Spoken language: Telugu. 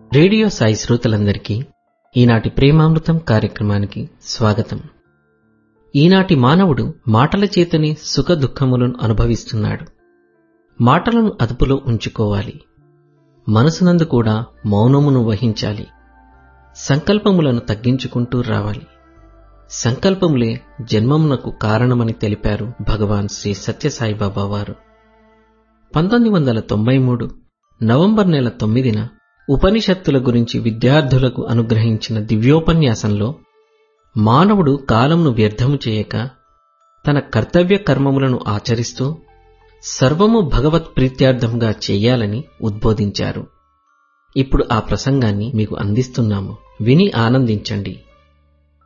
రేడియో సాయి శ్రోతలందరికీ ఈనాటి ప్రేమామృతం కార్యక్రమానికి స్వాగతం ఈనాటి మానవుడు మాటల చేతనే సుఖ దుఃఖములను అనుభవిస్తున్నాడు మాటలను అదుపులో ఉంచుకోవాలి మనసునందు కూడా మౌనమును వహించాలి సంకల్పములను తగ్గించుకుంటూ రావాలి సంకల్పములే జన్మమునకు కారణమని తెలిపారు భగవాన్ శ్రీ సత్యసాయిబాబా వారు పంతొమ్మిది వందల తొంభై మూడు నవంబర్ నెల తొమ్మిదిన ఉపనిషత్తుల గురించి విద్యార్థులకు అనుగ్రహించిన దివ్యోపన్యాసంలో మానవుడు కాలంను వ్యర్థము చేయక తన కర్తవ్య కర్మములను ఆచరిస్తూ సర్వము భగవత్ ప్రీత్యార్థంగా చెయ్యాలని ఉద్బోధించారు ఇప్పుడు ఆ ప్రసంగాన్ని మీకు అందిస్తున్నాము విని ఆనందించండి